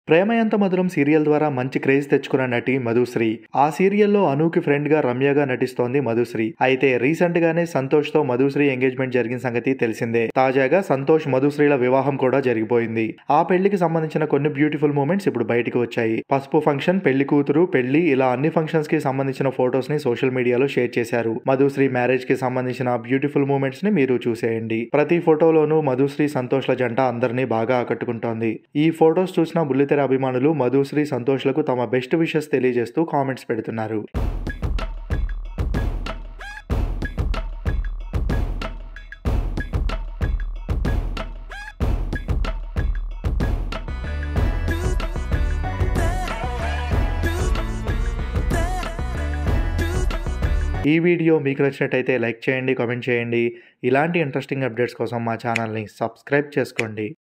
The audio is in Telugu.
ప్రేమ ఎంత మధురం సీరియల్ ద్వారా మంచి క్రేజ్ తెచ్చుకున్న నటి మధుశ్రీ ఆ సీరియల్లో అనూకి ఫ్రెండ్ గా రమ్యగా నటిస్తోంది మధుశ్రీ అయితే రీసెంట్ గానే సంతోష్ తో మధుశ్రీ ఎంగేజ్మెంట్ జరిగిన సంగతి తెలిసిందే తాజాగా సంతోష్ మధుశ్రీల వివాహం కూడా జరిగిపోయింది ఆ పెళ్లికి సంబంధించిన కొన్ని బ్యూటిఫుల్ మూమెంట్స్ ఇప్పుడు బయటికి వచ్చాయి పసుపు ఫంక్షన్ పెళ్లి కూతురు పెళ్లి ఇలా అన్ని ఫంక్షన్స్ కి సంబంధించిన ఫొటోస్ ని సోషల్ మీడియాలో షేర్ చేశారు మధుశ్రీ మ్యారేజ్ కి సంబంధించిన బ్యూటిఫుల్ మూమెంట్స్ ని మీరు చూసేయండి ప్రతి ఫోటోలోనూ మధుశ్రీ సంతోష్ల జంట అందరినీ బాగా ఆకట్టుకుంటోంది ఈ ఫొటోస్ చూసిన బుల్లితెర అభిమానులు మధుశ్రీ సంతోష్లకు తమ బెస్ట్ విషెస్ తెలియజేస్తూ కామెంట్స్ పెడుతున్నారు ఈ వీడియో మీకు నచ్చినట్టయితే లైక్ చేయండి కామెంట్ చేయండి ఇలాంటి ఇంట్రెస్టింగ్ అప్డేట్స్ కోసం మా ఛానల్ని సబ్స్క్రైబ్ చేసుకోండి